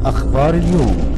أخبار اليوم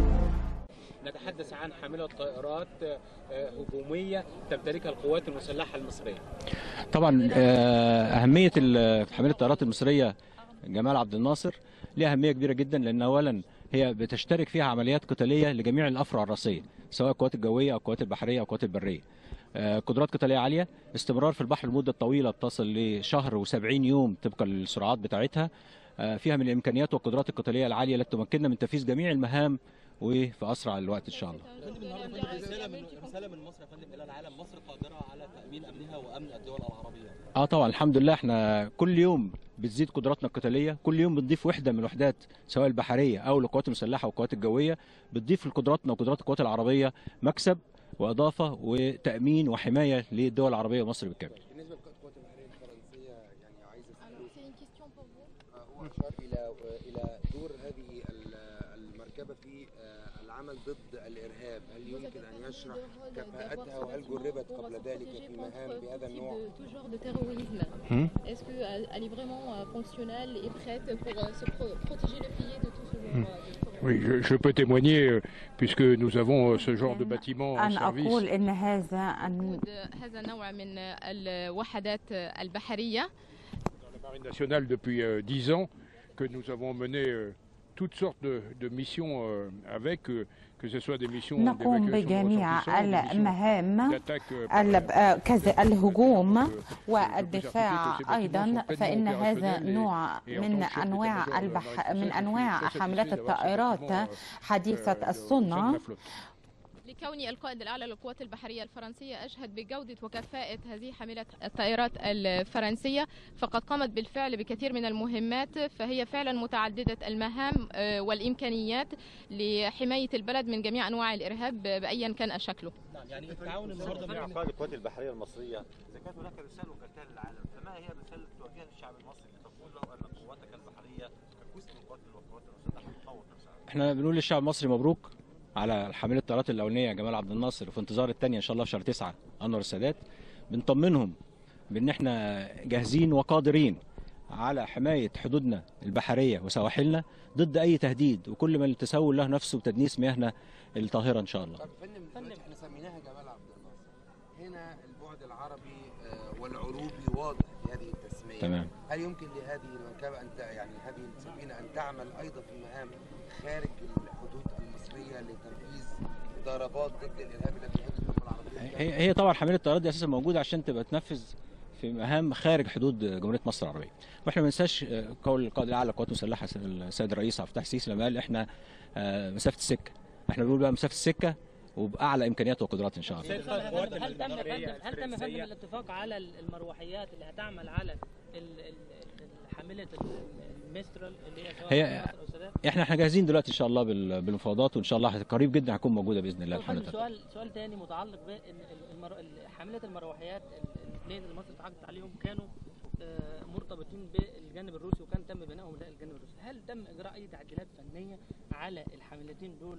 نتحدث عن حاملة طائرات آه، هجومية تمتلكها القوات المسلحة المصرية طبعا آه، اهميه ال- حامله الطيارات المصريه جمال عبد الناصر ليها اهميه كبيره جدا لان اولا هي بتشترك فيها عمليات قتاليه لجميع الافرع الرئيسيه سواء القوات الجويه او القوات البحريه او القوات البريه آه، قدرات قتاليه عاليه استمرار في البحر لمده طويله بتصل لشهر و70 يوم طبقا للسرعات بتاعتها آه، فيها من الامكانيات والقدرات القتاليه العاليه التي تمكننا من تنفيذ جميع المهام وفي اسرع الوقت ان شاء الله فندم النهارده يا فندم رساله من رساله من مصر يا فندم الى العالم مصر قادره على تامين امنها وامن الدول العربيه اه طبعا الحمد لله احنا كل يوم بتزيد قدراتنا القتاليه كل يوم بنضيف وحده من الوحدات سواء البحريه او القوات المسلحه والقوات الجويه بتضيف لقدراتنا وقدرات القوات العربيه مكسب واضافه وتامين وحمايه للدول العربيه ومصر بالكامل بالنسبه للقوات البحريه الفرنسيه يعني عايز اساله C'est une question pour vous. آه، هو اشار الى الى دور هذه ال- المركبه في آه، العمل ضد الارهاب هل Vous avez يمكن ان parlé يشرح de rôle كفاءتها d'avoir وهل ce جربت bâtiment قبل pour ذلك protéger في contre مهام tout بهذا type النوع de- tout genre de terrorisme. Hmm. Est-ce qu'elle est vraiment euh, fonctionnelle et prête pour euh, se pro- protéger le pays de tout ce genre Hmm. euh, de terrorisme Oui, je, je peux témoigner euh, puisque nous avons euh, ce genre de bâtiment en أن أقول service. إن هذا أن وجود هذا النوع من الوحدات البحرية dans la Marine nationale depuis euh, dix ans, que nous avons mené euh, toutes sortes de, de missions euh, avec, euh, que ce soit des missions نقوم d'évacuation de بجميع ressortissants, des missions المهام d'attaque euh, par- ال- آه، كذا الهجوم Donc, euh, والدفاع je peux vous certifier que ces أيضا bâtiments sont فإن pleinement هذا opérationnels et- نوع et en من tant que chef أنواع d'état-major de la البح... marine من française, أنواع je suis très حاملات satisfait d'avoir ce الطائرات bâtiment, حديثة euh, au sein de الصنع la flotte. لكوني القائد الأعلى للقوات البحرية الفرنسية أشهد بجودة وكفاءة هذه حاملة الطائرات الفرنسية فقد قامت بالفعل بكثير من المهمات فهي فعلا متعددة المهام آه، والإمكانيات لحماية البلد من جميع أنواع الإرهاب بأيا كان شكله نعم يعني التعاون النهارده جميع مع افراد القوات البحريه المصريه اذا كانت هناك رساله وجهتها للعالم فما هي الرساله التي توجهها للشعب المصري لتقول له ان قواتك البحريه كجزء من قوات القوات المسلحه تطور نفسها احنا بنقول للشعب المصري مبروك على حامله الطيارات الاولانيه جمال عبد الناصر وفي انتظار الثانيه ان شاء الله في شهر 9 انور السادات بنطمنهم بان احنا جاهزين وقادرين على حمايه حدودنا البحريه وسواحلنا ضد اي تهديد وكل من تسول له نفسه وتدنيس مياهنا الطاهره ان شاء الله طب فندم دلوقتي احنا سميناها جمال عبد الناصر هنا البعد العربي آه، والعروبي واضح في هذه التسميه تمام هل يمكن لهذه المركبه ان ت- يعني هذه السفينه ان تعمل ايضا في مهام خارج الحدود المصريه لتنفيذ ضربات ضد الارهاب التي تحدث في الدول العربيه هي هي طبعا حامله الطيارات دي اساسا موجوده عشان تبقى تنفذ في مهام خارج حدود جمهوريه مصر العربيه واحنا ما ننساش آه، قول القائد الاعلى للقوات المسلحه السيد الرئيس عبد الفتاح السيسي لما قال احنا آه، مسافه السكه احنا بنقول بقى مسافه السكه وباعلى امكانيات وقدرات ان شاء الله سيد قائد القوات هل تم يا البحرية فندم هل تم يا فندم الفرنسية الاتفاق على المروحيات اللي هتعمل على ال- ال- حامله المسترال اللي هي سواء هي- في مصر او السودان؟ احنا احنا جاهزين دلوقتي ان شاء الله بال- بالمفاوضات وان شاء الله قريب جدا هتكون موجوده باذن الله طب الحمد فندم لله سؤال سؤال تاني متعلق بالمر... حامله المروحيات الاثنين اللي مصر اتعاقدت عليهم كانوا آه، مرتبطين بالجانب الروسي وكان تم بنائهم للجانب الروسي، هل تم اجراء اي تعديلات فنيه على الحاملتين دول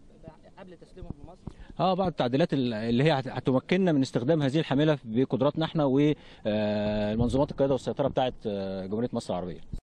آه، قبل تسليمهم لمصر؟ اه بعض التعديلات ال- اللي هي هت- هتمكننا من استخدام هذه الحامله بقدراتنا احنا والمنظومات القياده والسيطره بتاعه آه، جمهوريه مصر العربيه